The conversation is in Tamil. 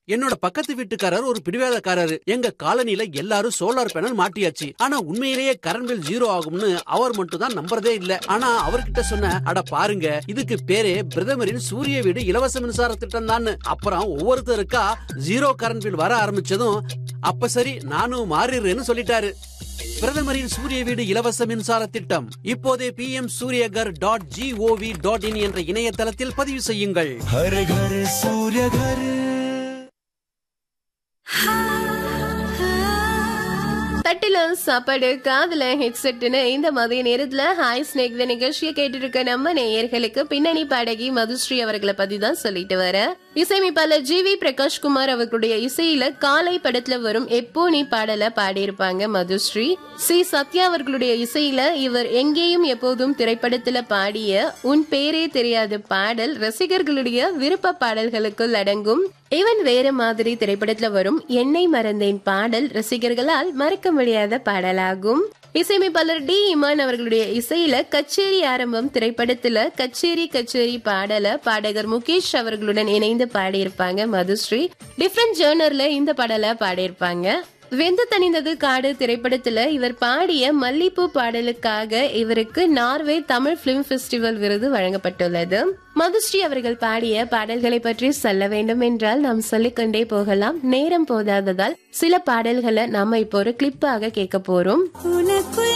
என்னோட பக்கத்து வீட்டுக்காரர் ஒரு பிடிவாதக்காரரு எங்க காலனில எல்லாரும் சோலார் பேனல் மாட்டியாச்சு ஆனா உண்மையிலேயே கரண்ட் பில் ஜீரோ ஆகும்னு அவர் மட்டும் தான் நம்புறதே இல்ல ஆனா அவர்கிட்ட சொன்ன அட பாருங்க இதுக்கு பேரே பிரதமரின் சூரிய வீடு இலவச மின்சார திட்டம் தான் அப்புறம் ஒவ்வொருத்தருக்கா ஜீரோ கரண்ட் பில் வர ஆரம்பிச்சதும் அப்ப சரி நானும் மாறிடுறேன்னு சொல்லிட்டாரு பிரதமரின் சூரிய வீடு இலவச மின்சார திட்டம் இப்போதே P M Suryaghar dot gov dot in என்ற இணையதளத்தில் பதிவு செய்யுங்கள் हर घर सूर्य घर தட்டில சாப்பாடு காதுல ஹெட்செட்னு இந்த மதிய நேரத்துல ஹாய் ஸ்னேக் த நிகழ்ச்சியை கேட்டு இருக்க நம்ம நேயர்களுக்கு பின்னணி பாடகி மதுஸ்ரீ அவர்களை பத்தி தான் சொல்லிட்டு வர இசையமைப்பாளர் ஜி வி பிரகாஷ் குமார் அவர்களுடைய இசையில காலை படத்துல வரும் எப்போ நீ பாடல பாடியிருப்பாங்க மதுஸ்ரீ சி சத்யா அவர்களுடைய இசையில இவர் எங்கேயும் எப்போதும் திரைப்படத்துல பாடிய உன் பேரே தெரியாத பாடல் ரசிகர்களுடைய விருப்ப பாடல்களுக்குள் அடங்கும் இவன் வேற மாதிரி திரைப்படத்துல வரும் என்னை மறந்தேன் பாடல் ரசிகர்களால் மறக்க முடியாத பாடலாகும் இசையமைப்பாளர் டி இமான் அவர்களுடைய இசையில கச்சேரி ஆரம்பம் திரைப்படத்துல கச்சேரி கச்சேரி பாடல பாடகர் முகேஷ் அவர்களுடன் இணைந்து பாடியிருப்பாங்க மதுஸ்ரீ டிஃப்ரெண்ட் ஜேர்னர்ல இந்த பாடலை பாடியிருப்பாங்க வெந்து தணிந்தது காடு திரைப்படத்துல இவர் பாடிய மல்லிப்பூ பாடலுக்காக இவருக்கு நார்வே தமிழ் பிலிம் ஃபெஸ்டிவல் விருது வழங்கப்பட்டுள்ளது மதுஸ்ரீ அவர்கள் பாடிய பாடல்களை பற்றி சொல்ல வேண்டும் என்றால் நாம் சொல்லிக்கொண்டே போகலாம் நேரம் போதாததால் சில பாடல்களை நாம இப்போ ஒரு கிளிப்பாக கேட்க போறோம் உனக்குள்